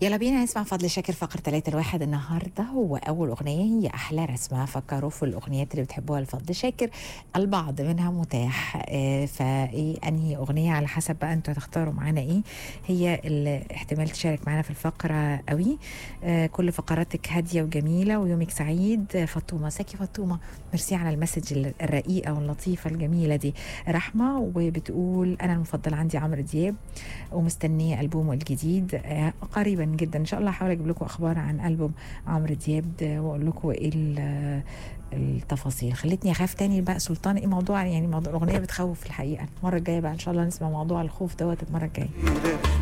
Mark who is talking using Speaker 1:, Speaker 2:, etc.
Speaker 1: يلا بينا نسمع فضل شاكر فقر ثلاثة الواحد النهاردة وأول أغنية هي أحلى رسمة فكروا في الأغنيات اللي بتحبوها لفضل شاكر البعض منها متاح آه، فإيه أنهي أغنية على حسب بقى أنتوا هتختاروا معانا إيه هي اللي احتمال تشارك معانا في الفقرة قوي آه، كل فقراتك هادية وجميلة ويومك سعيد آه، فاطمة ساكي فاطمة ميرسي على المسج الرقيقة واللطيفة الجميلة دي رحمة وبتقول أنا المفضل عندي عمرو دياب ومستنية ألبومه الجديد آه، قريبا جدا إن شاء الله هحاول أجيب لكم أخبار عن ألبوم عمرو دياب ده وأقول لكم إيه ال- التفاصيل خلتني أخاف تاني بقى سلطان إيه موضوع يعني موضوع الأغنية بتخوف الحقيقة المرة الجاية بقى إن شاء الله نسمع موضوع الخوف دوت المرة الجاية